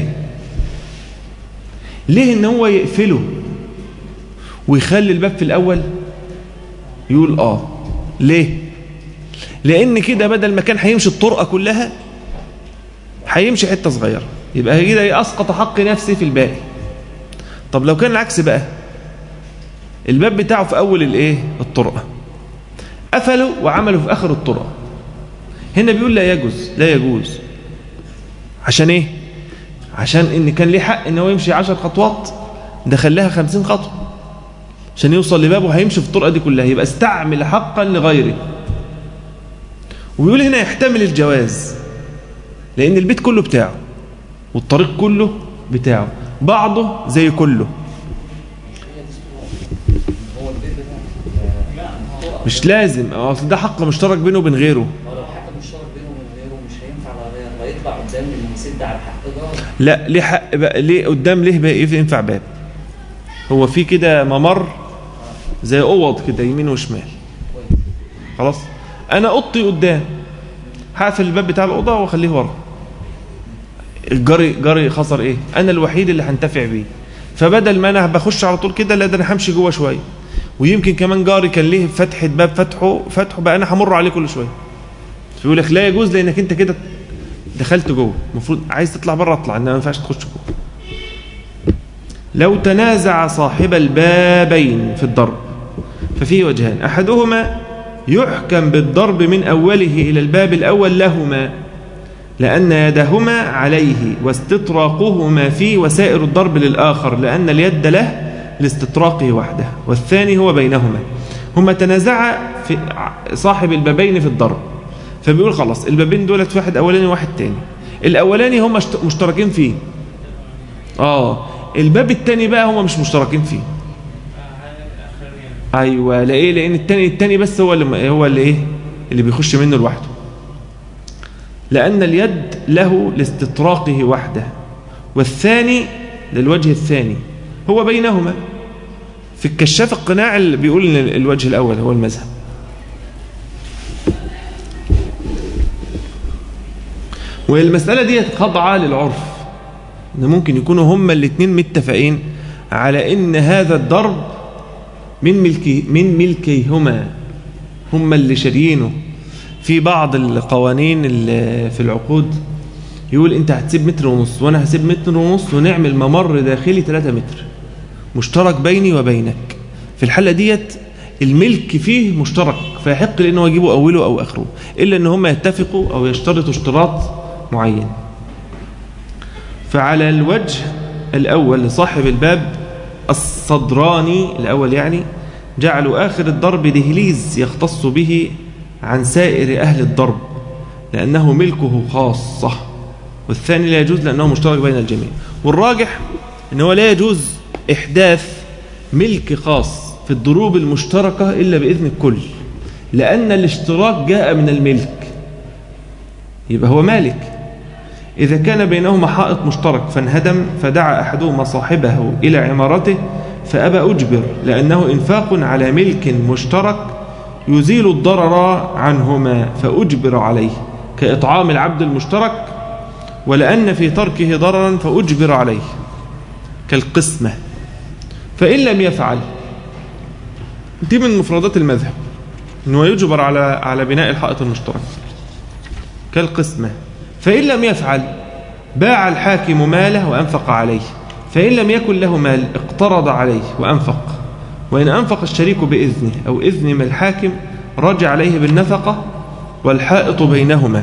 ليه ان هو يقفله ويخلي الباب في الأول يقول آه ليه لأن كده بدل ما كان هيمشي الطرقة كلها هيمشي حتة صغيرة يبقى كده أسقط حق نفسي في الباقي طب لو كان العكس بقى الباب بتاعه في أول الإيه الطرقة قفلوا وعملوا في آخر الطرقة هنا بيقول لا يجوز لا يجوز عشان إيه عشان إن كان ليه حق إن هو يمشي عشر خطوات ده خلاها خمسين خطوة عشان يوصل لبابه هيمشي في الطرقة دي كلها يبقى استعمل حقا لغيره ويقول هنا يحتمل الجواز لأن البيت كله بتاعه والطريق كله بتاعه بعضه زي كله مش لازم اصل ده حق مشترك بينه وبين غيره لو حق مشترك بينه وبين غيره مش هينفع لا يطلع قدام اللي يسد على الحق ده لا ليه حق بقى ليه قدام ليه بقى ايه ينفع باب هو في كده ممر زي اوض كده يمين وشمال خلاص انا اوضتي قدام هقفل الباب بتاع الاوضه واخليه ورا الجري جري خسر ايه انا الوحيد اللي هنتفع بيه فبدل ما انا بخش على طول كده لا ده انا همشي جوه شويه ويمكن كمان جاري كان ليه فتحه باب فتحه فتحه بقى انا همر عليه كل شويه فيقول لك لا يجوز لانك انت كده دخلت جوه المفروض عايز تطلع بره اطلع انما ما ينفعش تخش جوه لو تنازع صاحب البابين في الضرب ففيه وجهان احدهما يحكم بالضرب من اوله الى الباب الاول لهما لأن يدهما عليه واستطراقهما فيه وسائر الضرب للآخر لأن اليد له لاستطراقه وحده والثاني هو بينهما هما تنازعا في صاحب البابين في الضرب فبيقول خلاص البابين دولت واحد أولاني وواحد تاني الأولاني هم مشتركين فيه آه الباب التاني بقى هم مش مشتركين فيه أيوة لإيه لأن التاني التاني بس هو اللي هو اللي إيه اللي بيخش منه لوحده لأن اليد له لاستطراقه وحده والثاني للوجه الثاني هو بينهما في الكشاف القناع اللي بيقول ان الوجه الأول هو المذهب والمسألة دي خاضعة للعرف ان ممكن يكونوا هما الاثنين متفقين على ان هذا الضرب من ملكي من ملكيهما هما اللي شاريينه في بعض القوانين اللي في العقود يقول انت هتسيب متر ونص وانا هسيب متر ونص ونعمل ممر داخلي 3 متر مشترك بيني وبينك في الحالة ديت الملك فيه مشترك فيحق لانه يجيبه اوله او اخره الا ان هم يتفقوا او يشترطوا اشتراط معين فعلى الوجه الاول لصاحب الباب الصدراني الاول يعني جعلوا اخر الضرب دهليز يختص به عن سائر أهل الضرب لأنه ملكه خاصة والثاني لا يجوز لأنه مشترك بين الجميع والراجح أنه لا يجوز إحداث ملك خاص في الضروب المشتركة إلا بإذن الكل لأن الاشتراك جاء من الملك يبقى هو مالك إذا كان بينهما حائط مشترك فانهدم فدعا أحدهما صاحبه إلى عمارته فأبى أجبر لأنه إنفاق على ملك مشترك يزيل الضرر عنهما فأجبر عليه كإطعام العبد المشترك ولأن في تركه ضررا فأجبر عليه كالقسمة فإن لم يفعل دي من مفردات المذهب أنه يجبر على على بناء الحائط المشترك كالقسمة فإن لم يفعل باع الحاكم ماله وأنفق عليه فإن لم يكن له مال اقترض عليه وأنفق وإن أنفق الشريك بإذنه أو إذن من الحاكم رجع عليه بالنفقة والحائط بينهما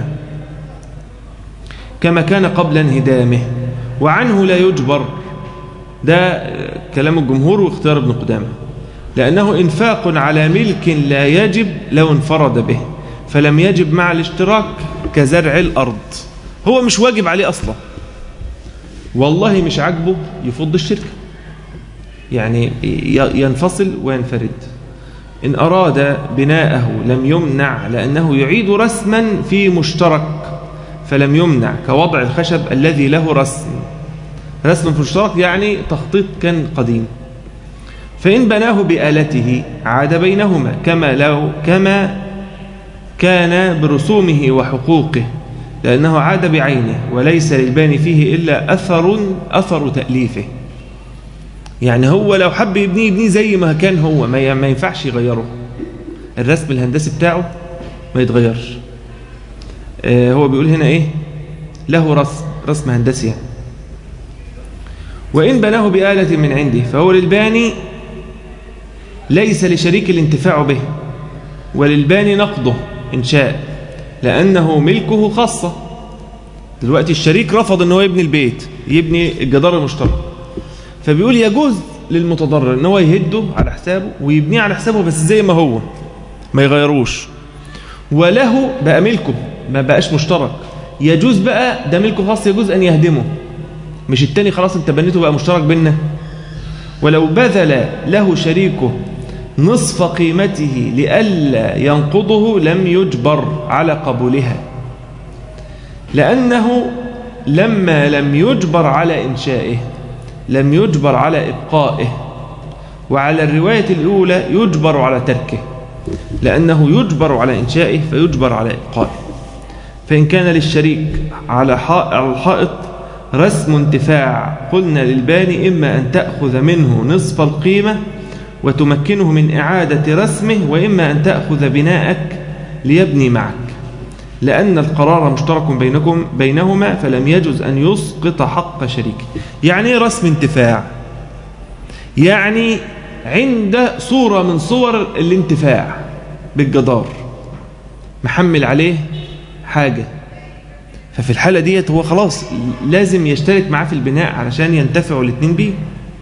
كما كان قبل انهدامه وعنه لا يجبر ده كلام الجمهور واختيار ابن قدامه لأنه إنفاق على ملك لا يجب لو انفرد به فلم يجب مع الاشتراك كزرع الأرض هو مش واجب عليه أصلا والله مش عاجبه يفض الشركة يعني ينفصل وينفرد إن أراد بناءه لم يمنع لأنه يعيد رسما في مشترك فلم يمنع كوضع الخشب الذي له رسم رسم في مشترك يعني تخطيط كان قديم فإن بناه بآلته عاد بينهما كما لو كما كان برسومه وحقوقه لأنه عاد بعينه وليس للباني فيه إلا أثر أثر تأليفه يعني هو لو حب يبنيه يبنيه زي ما كان هو ما ما ينفعش يغيره الرسم الهندسي بتاعه ما يتغيرش آه هو بيقول هنا ايه له رسم رسم هندسي يعني وإن بناه بآلة من عنده فهو للباني ليس لشريك الانتفاع به وللباني نقضه إن شاء لأنه ملكه خاصة دلوقتي الشريك رفض أنه يبني البيت يبني الجدار المشترك فبيقول يجوز للمتضرر ان هو يهده على حسابه ويبنيه على حسابه بس زي ما هو ما يغيروش وله بقى ملكه ما بقاش مشترك يجوز بقى ده ملكه خاص يجوز ان يهدمه مش التاني خلاص انت بنيته بقى مشترك بينا ولو بذل له شريكه نصف قيمته لئلا ينقضه لم يجبر على قبولها لأنه لما لم يجبر على إنشائه لم يجبر على إبقائه وعلى الرواية الأولى يجبر على تركه لأنه يجبر على إنشائه فيجبر على إبقائه فإن كان للشريك على الحائط رسم انتفاع قلنا للباني إما أن تأخذ منه نصف القيمة وتمكنه من إعادة رسمه وإما أن تأخذ بناءك ليبني معك لأن القرار مشترك بينكم بينهما فلم يجوز أن يسقط حق شريكه يعني ايه رسم انتفاع يعني عند صورة من صور الانتفاع بالجدار محمل عليه حاجة ففي الحالة ديت هو خلاص لازم يشترك معاه في البناء علشان ينتفعوا الاثنين بيه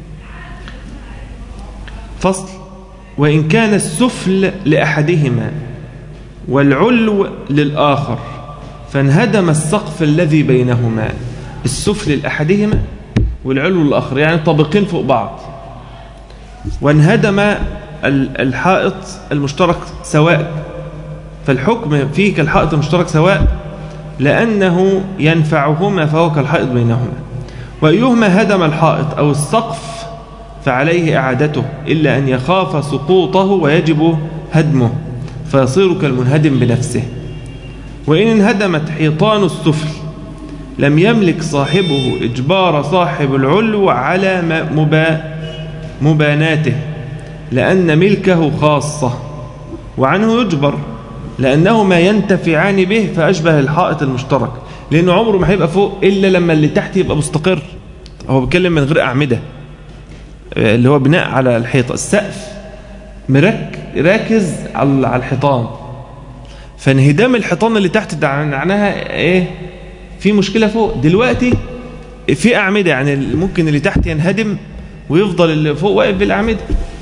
فصل وإن كان السفل لأحدهما والعلو للآخر فانهدم السقف الذي بينهما السفل لأحدهما والعلو للآخر يعني طابقين فوق بعض وانهدم الحائط المشترك سواء فالحكم فيه كالحائط المشترك سواء لأنه ينفعهما فهو كالحائط بينهما وأيهما هدم الحائط أو السقف فعليه إعادته إلا أن يخاف سقوطه ويجب هدمه فيصير كالمنهدم بنفسه وإن انهدمت حيطان السفل لم يملك صاحبه إجبار صاحب العلو على مبا مباناته لأن ملكه خاصة وعنه يجبر لأنهما ينتفعان به فأشبه الحائط المشترك لأنه عمره ما هيبقى فوق إلا لما اللي تحت يبقى مستقر هو بيتكلم من غير أعمدة اللي هو بناء على الحيطة السقف مرك راكز على الحيطان فانهدام الحيطان اللي تحت ده معناها ايه في مشكلة فوق دلوقتي في أعمدة يعني ممكن اللي تحت ينهدم ويفضل اللي فوق واقف بالأعمدة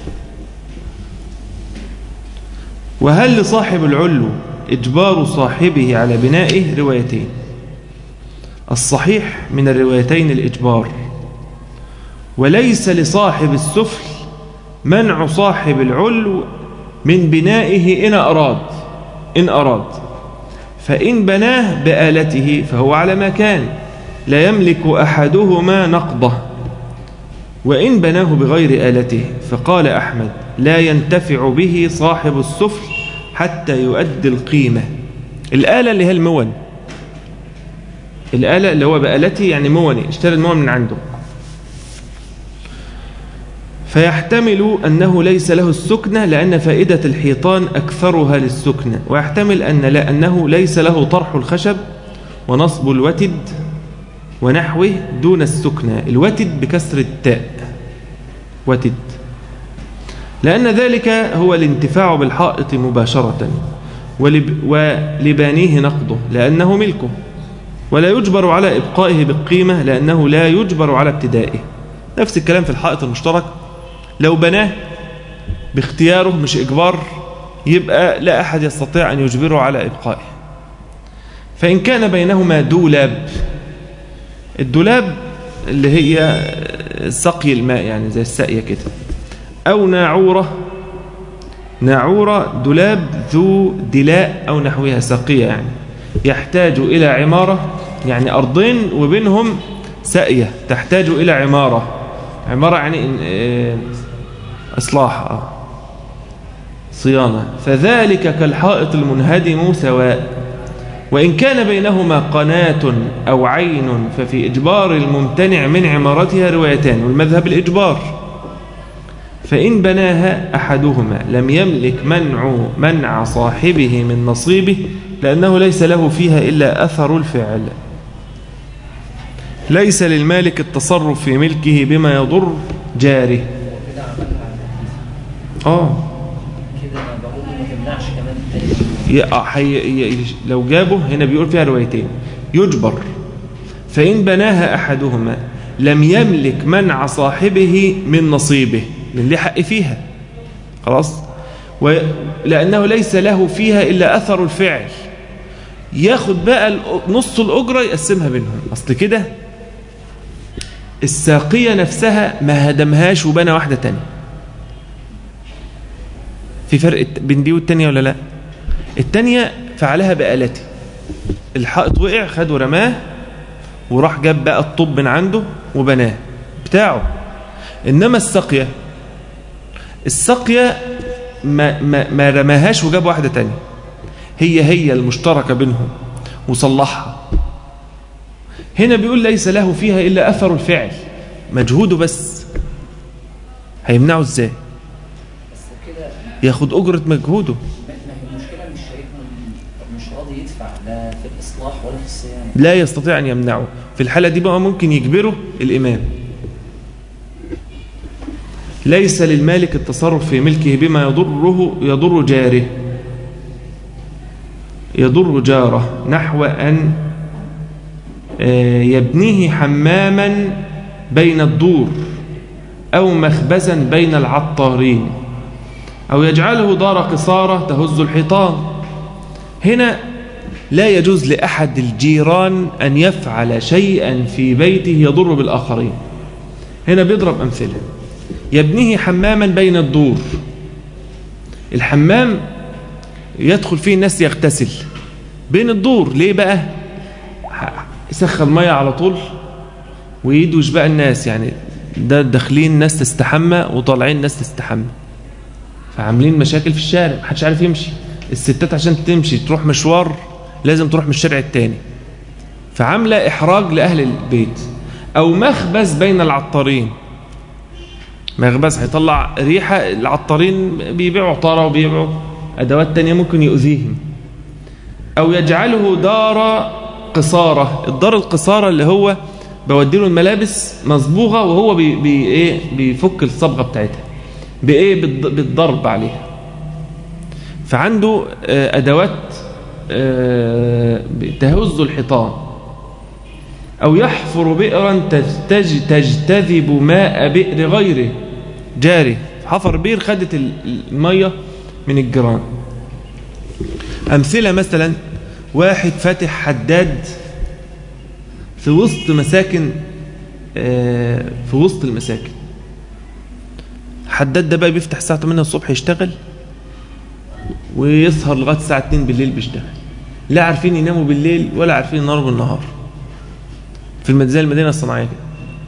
وهل لصاحب العلو إجبار صاحبه على بنائه روايتين الصحيح من الروايتين الإجبار وليس لصاحب السفل منع صاحب العلو من بنائه إن أراد إن أراد فإن بناه بآلته فهو على ما كان لا يملك أحدهما نقضه وإن بناه بغير آلته فقال أحمد لا ينتفع به صاحب السفل حتى يؤدي القيمة الآلة اللي هي المون الآلة اللي هو بآلته يعني موني اشتري المون من عنده فيحتمل أنه ليس له السكنة لأن فائدة الحيطان أكثرها للسكنة ويحتمل أن لا أنه ليس له طرح الخشب ونصب الوتد ونحوه دون السكنة الوتد بكسر التاء وتد لأن ذلك هو الانتفاع بالحائط مباشرة ولب ولبانيه نقضه لأنه ملكه ولا يجبر على إبقائه بالقيمة لأنه لا يجبر على ابتدائه نفس الكلام في الحائط المشترك لو بناه باختياره مش إجبار يبقى لا أحد يستطيع أن يجبره على إبقائه فإن كان بينهما دولاب الدولاب اللي هي سقي الماء يعني زي السقية كده أو ناعورة ناعورة دولاب ذو دلاء أو نحوها سقية يعني يحتاج إلى عمارة يعني أرضين وبينهم سقية تحتاج إلى عمارة عمارة يعني آه، إصلاح آه. صيانة فذلك كالحائط المنهدم سواء وإن كان بينهما قناة أو عين ففي إجبار الممتنع من عمارتها روايتان والمذهب الإجبار فإن بناها أحدهما لم يملك منع منع صاحبه من نصيبه لأنه ليس له فيها إلا أثر الفعل ليس للمالك التصرف في ملكه بما يضر جاره كده عملها آه كده ما بقول ما تمنعش كمان التاني ي- آه، حي... ي- لو جابه هنا بيقول فيها روايتين يجبر فإن بناها أحدهما لم يملك منع صاحبه من نصيبه من ليه حق فيها خلاص و... لأنه ليس له فيها إلا أثر الفعل ياخد بقى الأ- نص الأجرة يقسمها بينهم أصل كده الساقية نفسها ما هدمهاش وبنى واحدة تانية في فرق الت- بين دي والتانية ولا لا التانية فعلها بآلته الحائط وقع خد ورماه وراح جاب بقى الطوب من عنده وبناه بتاعه إنما السقية السقية ما, ما, ما رماهاش وجاب واحدة تانية هي هي المشتركة بينهم وصلحها هنا بيقول ليس له فيها إلا أثر الفعل مجهوده بس هيمنعه ازاي بس كده ياخد أجرة مجهوده ما ما هي المشكله مش شايفهم مش راضي يدفع لا في الاصلاح ولا في الصيانه لا يستطيع أن يمنعه في الحالة دي بقى ممكن يجبره الإمام ليس للمالك التصرف في ملكه بما يضره يضر جاره يضر جاره نحو أن آه، يبنيه حماما بين الدور أو مخبزا بين العطارين أو يجعله دار قصارة تهز الحيطان هنا لا يجوز لأحد الجيران أن يفعل شيئا في بيته يضر بالآخرين هنا بيضرب أمثلة يبنيه حماما بين الدور الحمام يدخل فيه الناس يغتسل بين الدور ليه بقى ح- يسخن مية على طول ويدوش بقى الناس يعني ده داخلين ناس تستحمى وطالعين ناس تستحمى فعاملين مشاكل في الشارع محدش عارف يمشي الستات عشان تمشي تروح مشوار لازم تروح من الشارع التاني فعاملة إحراج لأهل البيت أو مخبز بين العطارين مخبز هيطلع ريحة العطارين بيبيعوا عطارة وبيبيعوا أدوات تانية ممكن يؤذيهم أو يجعله دار قصارة الدار القصارة اللي هو بوديله الملابس مصبوغة وهو بي بي إيه بيفك الصبغة بتاعتها بإيه بالض- بالضرب عليها فعنده آه، أدوات آه، تهز الحيطان أو يحفر بئرا تجتج- تجتذب ماء بئر غيره جاري حفر بئر خدت ال- المية من الجيران أمثلة مثلا واحد فاتح حداد في وسط مساكن آه، في وسط المساكن حداد ده بقى بيفتح الساعة 8 الصبح يشتغل ويسهر لغاية الساعة 2 بالليل بيشتغل لا عارفين يناموا بالليل ولا عارفين يناموا بالنهار في المدينة المدينة الصناعية كده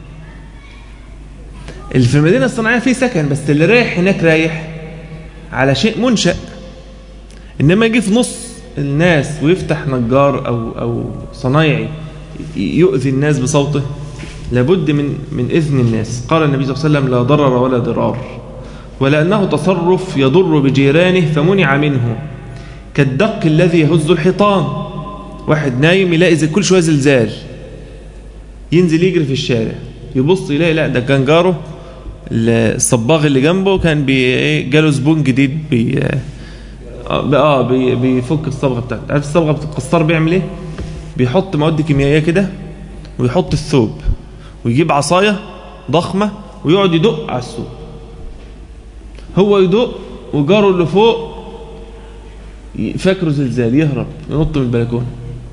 اللي في المدينة الصناعية فيه سكن بس اللي رايح هناك رايح على شيء منشأ إنما يجي في نص الناس ويفتح نجار أو أو صنايعي يؤذي الناس بصوته لابد من من إذن الناس قال النبي صلى الله عليه وسلم لا ضرر ولا ضرار ولأنه تصرف يضر بجيرانه فمنع منه كالدق الذي يهز الحيطان واحد نايم يلاقي زي كل شوية زلزال ينزل يجري في الشارع يبص يلاقي لا ده كان جاره الصباغ اللي جنبه كان بي إيه، جاله زبون جديد بي اه اه بي بيفك الصبغه بتاعته عارف الصبغه بتاع القصار بيعمل ايه بيحط مواد كيميائيه كده ويحط الثوب ويجيب عصايه ضخمه ويقعد يدق على الثوب هو يدق وجاره اللي فوق ي- فاكره زلزال يهرب ينط من البلكونه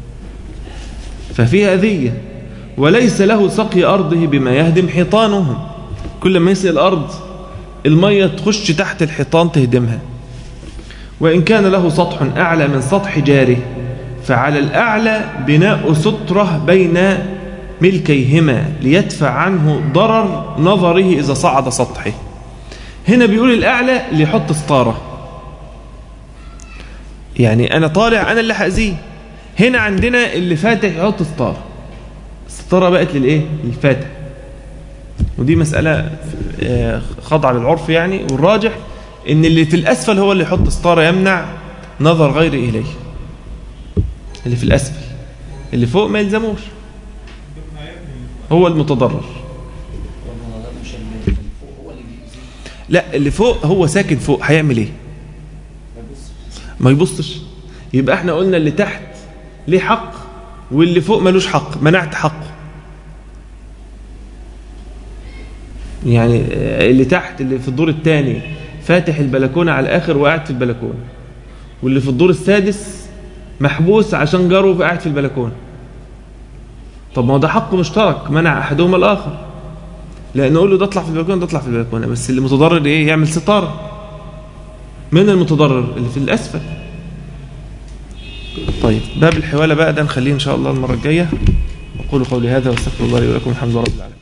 ففيها أذية وليس له سقي أرضه بما يهدم حيطانهم كل ما يسقي الأرض المية تخش تحت الحيطان تهدمها وإن كان له سطح أعلى من سطح جاره فعلى الأعلى بناء سترة بين ملكيهما ليدفع عنه ضرر نظره إذا صعد سطحه هنا بيقول الأعلى اللي يحط ستارة يعني أنا طالع أنا اللي هأذيه هنا عندنا اللي فاتح يحط ستارة الستارة بقت للإيه؟ للفاتح ودي مسألة آه، خاضعة للعرف يعني والراجح إن اللي في الأسفل هو اللي يحط ستارة يمنع نظر غير إليه اللي في الأسفل اللي فوق ما يلزموش هو المتضرر والله ده مش اللي فوق هو اللي بيأذيه لا اللي فوق هو ساكن فوق هيعمل ايه بس ما يبصش يبقى احنا قلنا اللي تحت ليه حق واللي فوق ملوش حق منعت حقه يعني آه، اللي تحت اللي في الدور الثاني فاتح البلكونه على الاخر وقاعد في البلكونه واللي في الدور السادس محبوس عشان جاره قاعد في البلكونه طب ما هو ده حق مشترك منع احدهما الاخر لان نقول له ده اطلع في البلكونه ده اطلع في البلكونه بس اللي متضرر ايه يعمل ستاره من المتضرر اللي في الاسفل طيب باب الحواله بقى ده نخليه ان شاء الله المره الجايه اقول قولي هذا واستغفر الله لي ولكم الحمد لله رب العالمين